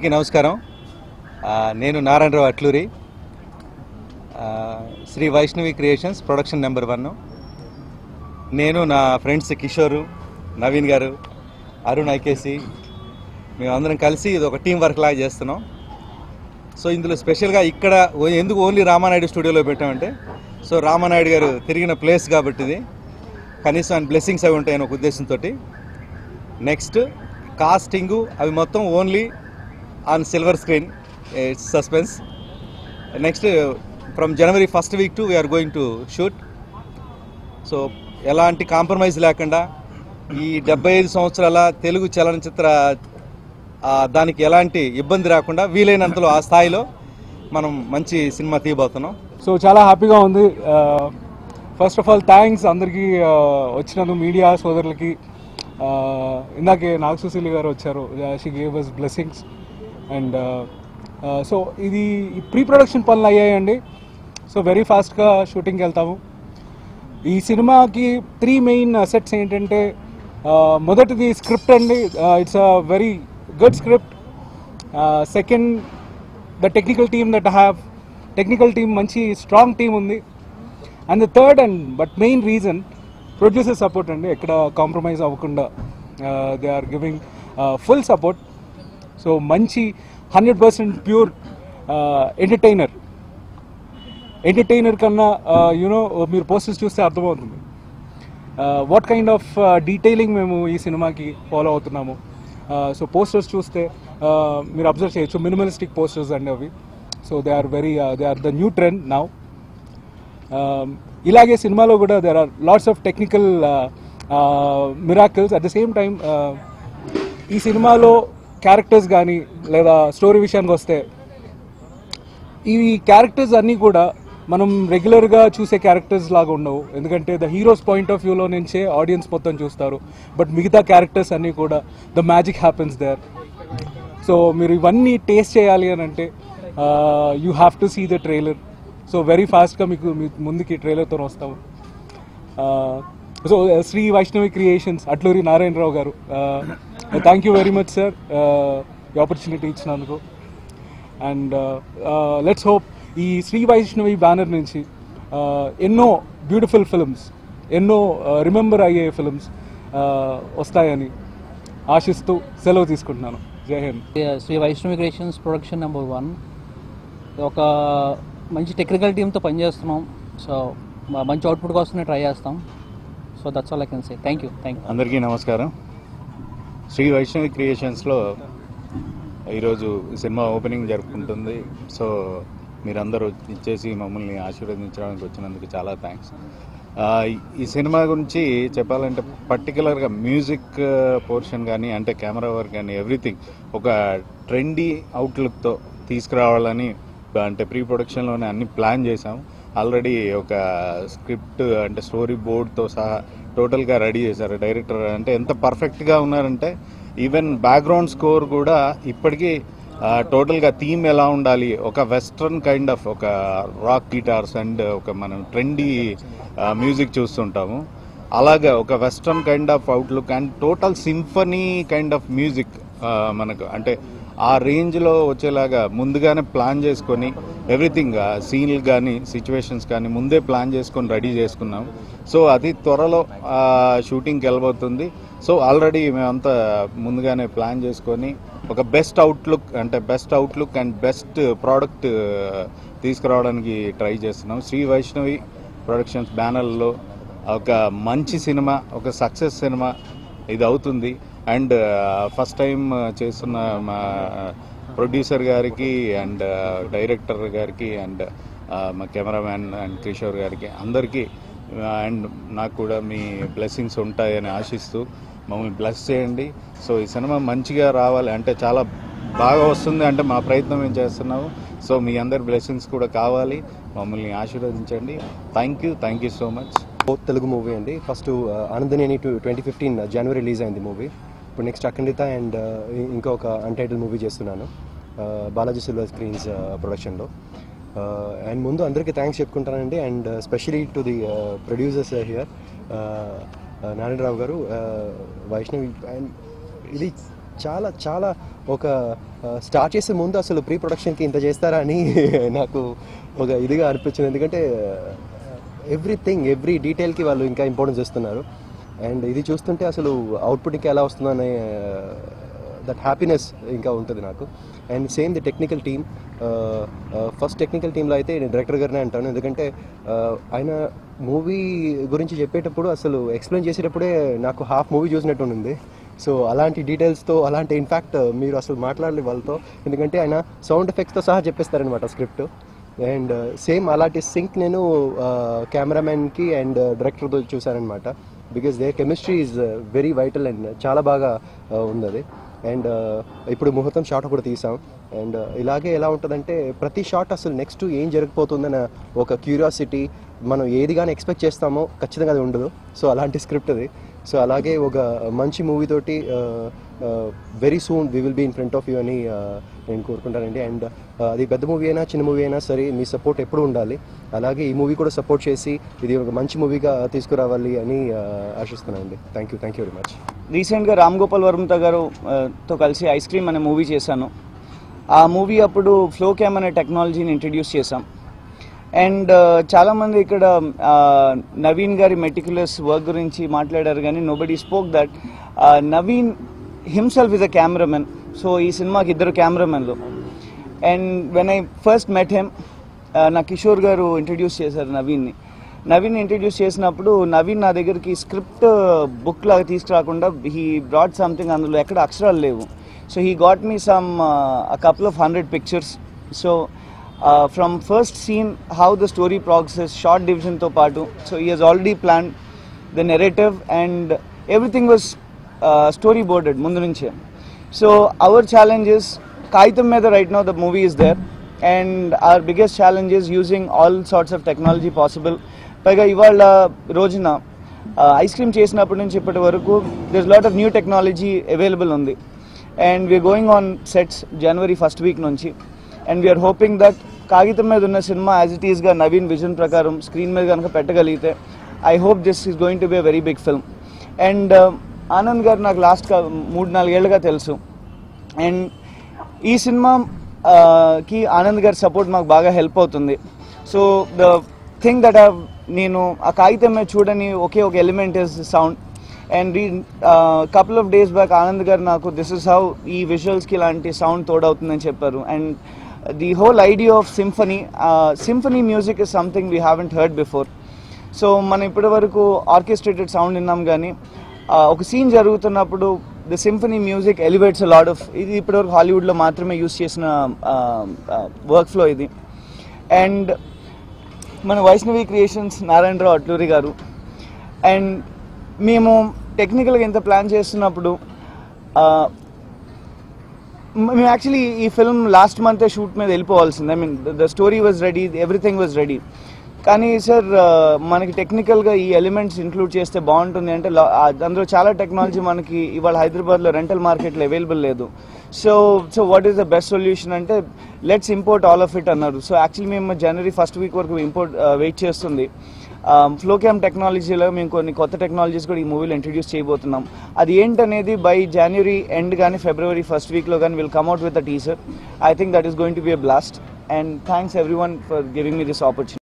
అందరికీ నమస్కారం ఆ, నేను నారాయణరావు అట్లూరి ఆ, Shri Vaishnavi creations production number one నేను నా ఫ్రెండ్స్ కిషోరు నవీన్ గారు అరుణ్ ఐకేసి మేమందరం కలిసి ఇది ఒక టీం వర్క్ లాగా చేస్తున్నాం సో ఇందులో స్పెషల్గా ఇక్కడ ఓ- ఎందుకు ఓన్లీ రామానాయుడు స్టూడియోలో పెట్టామంటే సో రామానాయుడు గారు తిరిగిన ప్లేస్ కాబట్టి ఇది కనీసం ఆయన బ్లెస్సింగ్స్ అవి ఉంటాయని ఒక ఉద్దేశంతో నెక్స్ట్ కాస్టింగ్ అవి మొత్తం only on silver screen it's suspense next from January first week to we're going to shoot so ఎలాంటి కాంప్రమైజ్ లేకుండా ఈ డెబ్బై ఐదు సంవత్సరాల తెలుగు చలనచిత్ర ఆ, దానికి ఎలాంటి ఇబ్బంది రాకుండా వీలైనంతలో ఆ స్థాయిలో మనం మంచి సినిమా తీయబోతున్నాం సో చాలా హ్యాపీగా ఉంది ఫస్ట్ ఆఫ్ ఆల్ థ్యాంక్స్ అందరికీ ఆ, వచ్చినందుకు మీడియా సోదరులకి ఆ, ఇందాకే నాగ సుశీలి గారు వచ్చారు she gave us blessings and so ఇది ప్రీ ప్రొడక్షన్ పనులు అయ్యాయండి సో వెరీ ఫాస్ట్గా షూటింగ్కి వెళ్తాము ఈ సినిమాకి త్రీ మెయిన్ అసెట్స్ ఏంటంటే ఆ, మొదటిది స్క్రిప్ట్ అండి it's a very good script second the technical team that have technical team మంచి స్ట్రాంగ్ టీమ్ ఉంది and the third and but main reason producer support అండి ఎక్కడ కాంప్రమైజ్ అవ్వకుండా they are giving full support so మంచి hundred percent pure entertainer entertainer కన్నా you know మీరు posters చూస్తే అర్థమవుతుంది వాట్ కైండ్ ఆఫ్ డీటెయిలింగ్ మేము ఈ సినిమాకి ఫాలో అవుతున్నాము సో పోస్టర్స్ చూస్తే uh, మీరు అబ్జర్వ్ చేయొచ్చు మినిమలిస్టిక్ పోస్టర్స్ అండి అవి so they are very they are the new trend now ఇలాగే సినిమాలో కూడా there are lots of technical miracles at the same time ఈ సినిమాలో క్యారెక్టర్స్ కానీ లేదా స్టోరీ విషయానికి వస్తే ఈ క్యారెక్టర్స్ అన్నీ కూడా మనం రెగ్యులర్గా చూసే క్యారెక్టర్స్ లాగా ఉండవు ఎందుకంటే ద హీరోస్ పాయింట్ ఆఫ్ వ్యూలో నుంచే ఆడియన్స్ మొత్తం చూస్తారు బట్ మిగతా క్యారెక్టర్స్ అన్నీ కూడా the magic happens there so మీరు ఇవన్నీ టేస్ట్ చేయాలి అని అంటే you have to see the trailer so very ఫాస్ట్గా మీకు మీ ముందుకి ట్రైలర్తో వస్తాము so Shri Vaishnavi creations Atluri Narayana Rao garu thank you very much sir ఈ ఆపర్చునిటీ ఇచ్చినందుకు అండ్ లెట్స్ హోప్ ఈ శ్రీ వైష్ణవి బ్యానర్ నుంచి uh, ఎన్నో బ్యూటిఫుల్ ఫిల్మ్స్ ఎన్నో రిమెంబర్ అయ్యే ఫిల్మ్స్ వస్తాయని ఆశిస్తూ సెలవు తీసుకుంటున్నాను జై హింద్ Shri Vaishnavi creations production number one ఒక మంచి టెక్నికల్ టీంతో పనిచేస్తున్నాం సో మ- మంచి అవుట్పుట్ కోసమే ట్రై చేస్తాం so that's all I can say thank you thank you అందరికీ నమస్కారం శ్రీ వైష్ణవి క్రియేషన్స్లో ఈరోజు సినిమా ఓపెనింగ్ జరుపుకుంటుంది సో మీరందరూ ఇచ్చేసి మమ్మల్ని ఆశీర్వదించడానికి వచ్చినందుకు చాలా థ్యాంక్స్ ఈ సినిమా గురించి చెప్పాలంటే పర్టికులర్గా మ్యూజిక్ పోర్షన్ కానీ అంటే కెమెరా వర్క్ కానీ ఎవ్రీథింగ్ ఒక ట్రెండీ అవుట్లుక్తో తీసుకురావాలని అంటే ప్రీ ప్రొడక్షన్లోనే అన్ని ప్లాన్ చేసాం ఆల్రెడీ ఒక స్క్రిప్ట్ అంటే స్టోరీ బోర్డ్తో సహా టోటల్గా రెడీ చేశారు డైరెక్టర్ అంటే ఎంత పర్ఫెక్ట్గా ఉన్నారంటే ఈవెన్ బ్యాక్గ్రౌండ్ స్కోర్ కూడా ఇప్పటికీ ఆ, టోటల్గా థీమ్ ఎలా ఉండాలి ఒక వెస్ట్రన్ కైండ్ ఆఫ్ ఒక రాక్ గిటార్స్ అండ్ ఒక మనం ట్రెండీ మ్యూజిక్ చూస్తుంటాము అలాగా ఒక western kind of outlook and total symphony kind of music మనకు అంటే ఆ రేంజ్లో వచ్చేలాగా ముందుగానే ప్లాన్ చేసుకొని ఎవ్రీథింగ్ సీన్లు కానీ సిచ్యువేషన్స్ కానీ ముందే ప్లాన్ చేసుకొని రెడీ చేసుకున్నాం సో అది త్వరలో షూటింగ్కి వెళ్ళబోతుంది సో ఆల్రెడీ మేమంతా ముందుగానే ప్లాన్ చేసుకొని ఒక బెస్ట్ అవుట్లుక్ అంటే best outlook and best product తీసుకురావడానికి ట్రై చేస్తున్నాం శ్రీ వైష్ణవి ప్రొడక్షన్స్ బ్యానర్లో ఒక మంచి సినిమా ఒక సక్సెస్ సినిమా ఇది అవుతుంది అండ్ ఫస్ట్ టైం చేస్తున్న మా ప్రొడ్యూసర్ గారికి అండ్ డైరెక్టర్ గారికి అండ్ మా కెమెరామ్యాన్ అండ్ కిషోర్ గారికి అందరికీ అండ్ నాకు కూడా మీ బ్లెస్సింగ్స్ ఉంటాయని ఆశిస్తూ మమ్మల్ని బ్లెస్ చేయండి సో ఈ సినిమా మంచిగా రావాలి అంటే చాలా బాగా వస్తుంది అంటే మా ప్రయత్నం మేము చేస్తున్నాము సో మీ అందరి బ్లెస్సింగ్స్ కూడా కావాలి మమ్మల్ని ఆశీర్వదించండి thank you thank you so much Telugu movie అండి ఫస్ట్ ఆనందనేని two twenty fifteen January release అయింది మూవీ ఇప్పుడు నెక్స్ట్ అఖండిత అండ్ ఇంకొక అన్టైటిల్ మూవీ చేస్తున్నాను uh, బాలాజీ సిల్వర్ స్క్రీన్స్ ప్రొడక్షన్లో అండ్ ముందు అందరికీ థ్యాంక్స్ చెప్పుకుంటానండి and specially to the producers here Narayana Rao garu uh, Vaishnavi and ఇది చాలా చాలా ఒక స్టార్ట్ చేసే ముందు అసలు ప్రీ ప్రొడక్షన్కి ఇంత చేస్తారా అని నాకు ఒక ఇదిగా అనిపించింది ఎందుకంటే ఎవ్రీథింగ్ ఎవ్రీ డీటెయిల్కి వాళ్ళు ఇంకా ఇంపార్టెన్స్ ఇస్తున్నారు అండ్ ఇది చూస్తుంటే అసలు అవుట్పుట్ ఇంకా ఎలా వస్తుందనే దట్ హ్యాపీనెస్ ఇంకా ఉంటుంది నాకు and same the technical team first technical టీంలో అయితే నేను డైరెక్టర్ గారినే అంటాను ఎందుకంటే uh, ఆయన మూవీ గురించి చెప్పేటప్పుడు అసలు ఎక్స్ప్లెయిన్ చేసేటప్పుడే నాకు హాఫ్ మూవీ చూసినట్టు ఉంది సో అలాంటి డీటెయిల్స్తో అలాంటి ఇన్ఫ్యాక్ట్ మీరు అసలు మాట్లాడలేదు వాళ్ళతో ఎందుకంటే ఆయన సౌండ్ ఎఫెక్ట్స్తో సహా చెప్పేస్తారనమాట స్క్రిప్ట్ అండ్ సేమ్ అలాంటి సింక్ నేను కెమెరామెన్కి అండ్ డైరెక్టర్తో చూశానమాట because there chemistry is very vital and చాలా బాగా uh, ఉంది అది అండ్ ఇప్పుడు ముహూర్తం షాట్ ఒకటి తీసాం అండ్ ఇలాగే ఎలా ఉంటుందంటే ప్రతి షాట్ అసలు నెక్స్ట్ ఏం జరగబోతుందన్న ఒక క్యూరియాసిటీ మనం ఏది కానీ ఎక్స్పెక్ట్ చేస్తామో ఖచ్చితంగా అది ఉండదు సో అలాంటి స్క్రిప్ట్ అది సో అలాగే ఒక మంచి మూవీ తోటి very soon we will be in front of you అని uh, నేను కోరుకుంటానండి అండ్ అది పెద్ద మూవీ అయినా చిన్న మూవీ అయినా సరే మీ సపోర్ట్ ఎప్పుడు ఉండాలి అలాగే ఈ మూవీ కూడా సపోర్ట్ చేసి ఇది ఒక మంచి మూవీగా తీసుకురావాలి అని uh, ఆశిస్తున్నానండి thank you thank you very much రీసెంట్గా రామ్ గోపాల్ వర్మతో గారు ఆ, తో కలిసి ఐస్ క్రీమ్ అనే మూవీ చేశాను ఆ మూవీ అప్పుడు ఫ్లో క్యామ్ అనే టెక్నాలజీని ఇంట్రడ్యూస్ చేశాం అండ్ చాలామంది ఇక్కడ ఆ, నవీన్ గారి మెటిక్యులస్ వర్క్ గురించి మాట్లాడారు కానీ nobody spoke that Naveen himself is a cameraman so ఈ సినిమాకి ఇద్దరు కెమెరామెన్లు and when I first met him నా కిషోర్ గారు ఇంట్రడ్యూస్ చేశారు నవీన్ని నవీన్ ఇంట్రడ్యూస్ చేసినప్పుడు నవీన్ నా దగ్గరికి స్క్రిప్ట్ బుక్ లాగా తీసుకురాకుండా హీ బ్రాడ్ సంథింగ్ అందులో ఎక్కడ అక్షరాలు లేవు so he got me some a couple of hundred pictures so from first scene how the story process shot డివిజన్తో పాటు so he has already plan the narrative and everything was storyboarded ముందు నుంచే so our challenges కాగితం మీద right now the movie is there and our biggest challenge is using all sorts of technology possible పైగా ఇవాళ రోజున ice cream చేసినప్పటి నుంచి ఇప్పటి వరకు this lot of new technology available ఉంది and we're going on sets January first week నుంచి and we're hoping that కాగితం మీద ఉన్న సినిమా యాజ్ ఇట్ ఈస్గా నవీన్ విజన్ ప్రకారం స్క్రీన్ మీద కనుక పెట్టగలిగితే I hope this is going to be a very big film and Anand garu నాకు లాస్ట్ మూడు నాలుగేళ్లుగా తెలుసు అండ్ ఈ సినిమా ఆ, కి ఆనంద్ గారి సపోర్ట్ మాకు బాగా హెల్ప్ అవుతుంది సో ద థింగ్ దట్ నేను ఆ కాగితం మీద చూడని ఒకే ఒక ఎలిమెంట్ ఇస్ సౌండ్ అండ్ ఈ couple of days back Anand garu నాకు దిస్ ఇస్ హౌ ఈ విజువల్స్కి ఇలాంటి సౌండ్ తోడవుతుందని చెప్పారు and the whole idea of symphony symphony music is something we haven't heard before so మనం ఇప్పటి వరకు ఆర్కెస్ట్రేటెడ్ సౌండ్ విన్నాం కానీ ఆ, ఒక సీన్ జరుగుతున్నప్పుడు the symphony music elevates lot of ఇది ఇప్పటివరకు హాలీవుడ్లో మాత్రమే యూస్ చేసిన వర్క్ ఫ్లో ఇది అండ్ మన వైష్ణవి క్రియేషన్స్ నారాయణరావు అట్లూరి గారు అండ్ మేము టెక్నికల్గా ఇంత ప్లాన్ చేస్తున్నప్పుడు ఆ, మ- మేము యాక్చువల్లీ ఈ ఫిల్మ్ లాస్ట్ మంత్ షూట్ మీద వెళ్ళిపోవాల్సింది I mean the story was ready everything was ready కానీ సార్ మనకి టెక్నికల్గా ఈ ఎలిమెంట్స్ ఇంక్లూడ్ చేస్తే బాగుంటుంది అంటే లా- ఆ, అందులో చాలా టెక్నాలజీ మనకి ఇవాళ హైదరాబాద్లో రెంటల్ మార్కెట్లో అవైలబుల్ లేదు so so what is the best solution అంటే let's import all of it అన్నారు సో యాక్చువల్లీ మేము జనవరి ఫస్ట్ వీక్ వరకు ఇంపోర్ట్ వెయిట్ చేస్తుంది ఫ్లోక్యామ్ టెక్నాలజీలో మేము కొన్ని కొత్త టెక్నాలజీస్ కూడా ఈ మూవీలో ఇంట్రడ్యూస్ చేయబోతున్నాం అది ఏంటనేది బై జనవరి ఎండ్ కానీ ఫిబ్రవరి ఫస్ట్ వీక్లో కానీ will come out with a teaser I think that is going to be a blast and thanks everyone for giving me this opportunity